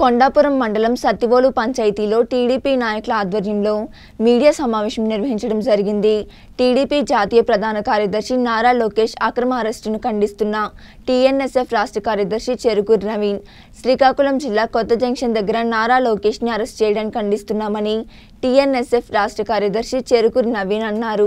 కొండాపురం మండలం సత్తివోలు పంచాయతీలో టీడీపీ నాయకుల ఆధ్వర్యంలో మీడియా సమావేశం నిర్వహించడం జరిగింది టీడీపీ జాతీయ ప్రధాన కార్యదర్శి నారా లోకేష్ అక్రమ అరెస్టును ఖండిస్తున్న టీఎన్ఎస్ఎఫ్ రాష్ట్ర కార్యదర్శి చెరుకూరు నవీన్ శ్రీకాకుళం జిల్లా కొత్త జంక్షన్ దగ్గర నారా లోకేష్ని అరెస్ట్ చేయడానికి ఖండిస్తున్నామని టీఎన్ఎస్ఎఫ్ రాష్ట్ర కార్యదర్శి చెరుకూరు నవీన్ అన్నారు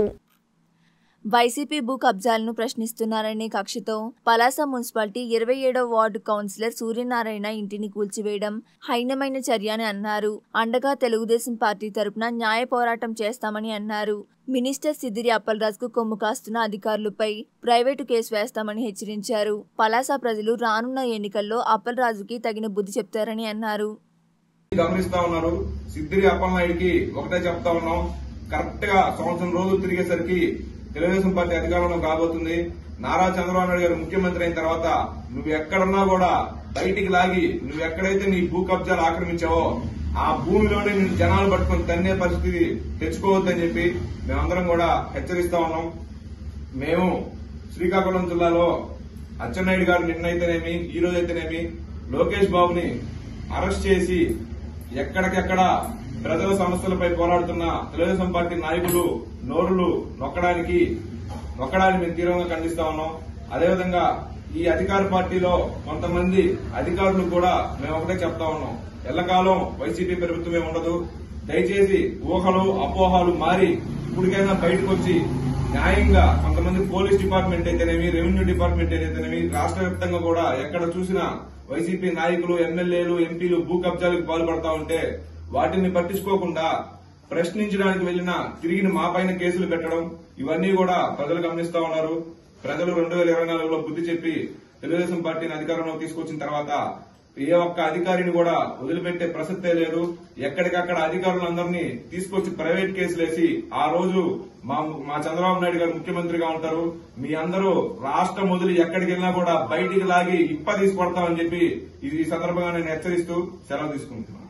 వైసీపీ భూ కబ్జాలను ప్రశ్నిస్తున్నారనే కక్షతో పలాస మున్సిపాలిటీ ఇరవై ఏడవ వార్డు కౌన్సిలర్ సూర్యనారాయణ ఇంటిని కూల్చివేయడం హైనమైన చర్య అని అన్నారు అండగా తెలుగుదేశం పార్టీ తరపున న్యాయ పోరాటం చేస్తామని అన్నారు మినిస్టర్ సిద్దిరి అప్పలరాజుకు కొమ్ము కాస్తున్న అధికారులపై ప్రైవేటు కేసు వేస్తామని హెచ్చరించారు పలాస ప్రజలు రానున్న ఎన్నికల్లో అప్పలరాజుకి తగిన బుద్ధి చెప్తారని అన్నారు గమనిస్తా ఉన్నారు సిద్దిరి అప్పలనాయుడికి ఒకటే చెప్తా ఉన్నాం కరెక్ట్ గా సంవత్సరం రోజులు తిరిగేసరికి తెలుగుదేశం పార్టీ అధికారంలో కాబోతుంది నారా చంద్రబాబు నాయుడు గారు ముఖ్యమంత్రి అయిన తర్వాత నువ్వు ఎక్కడున్నా కూడా బయటికి లాగి నువ్వు ఎక్కడైతే నీ భూ కబ్జాలు ఆక్రమించావో ఆ భూమిలోనే నేను జనాలు పట్టుకొని తన్నే పరిస్థితి తెచ్చుకోవద్దని చెప్పి మేమందరం కూడా హెచ్చరిస్తా ఉన్నాం మేము శ్రీకాకుళం జిల్లాలో అచ్చెన్నాయుడు గారు నిన్నైతేనేమి ఈ రోజు అయితేనేమి లోకేష్ బాబుని అరెస్ట్ చేసి ఎక్కడికెక్కడ ప్రజల సమస్యలపై పోరాడుతున్న తెలుగుదేశం పార్టీ నాయకులు నోరులు నొక్కడానికి నొక్కడాన్ని మేము తీవ్రంగా ఖండిస్తా ఉన్నాం అదేవిధంగా ఈ అధికార పార్టీలో కొంతమంది అధికారులు కూడా మేము ఒకటే చెప్తా ఉన్నాం ఎల్లకాలం వైసీపీ ప్రభుత్వమే ఉండదు దయచేసి ఊహలు అపోహలు మారి ఇప్పటికైనా బయటకు వచ్చి న్యాయంగా కొంతమంది పోలీస్ డిపార్ట్మెంట్ అయితేనేమి రెవెన్యూ డిపార్ట్మెంట్ అయితేనేమి రాష్ట్ర వ్యాప్తంగా కూడా ఎక్కడ చూసినా వైసీపీ నాయకులు ఎమ్మెల్యేలు ఎంపీలు భూ కబ్జాలకు పాల్పడతా ఉంటే వాటిని పట్టించుకోకుండా ప్రశ్నించడానికి వెళ్లిన తిరిగి మా పైన కేసులు పెట్టడం ఇవన్నీ కూడా ప్రజలు గమనిస్తా ఉన్నారు ప్రజలు రెండు వేల ఇరవై నాలుగులో బుద్ధి చెప్పి తెలుగుదేశం పార్టీని అధికారంలోకి తీసుకొచ్చిన తర్వాత ఏ ఒక్క అధికారిని కూడా వదిలిపెట్టే ప్రసక్తే లేదు ఎక్కడికక్కడ అధికారులందరినీ తీసుకొచ్చి ప్రైవేట్ కేసులేసి ఆ రోజు మా మా చంద్రబాబు నాయుడు గారు ముఖ్యమంత్రిగా ఉంటారు మీ అందరూ రాష్ట్రం వదిలి ఎక్కడికి వెళ్ళినా కూడా బయటికి లాగి ఇప్ప తీసుకొడతామని చెప్పి ఈ సందర్భంగా నేను హెచ్చరిస్తూ సెలవు తీసుకుంటున్నాను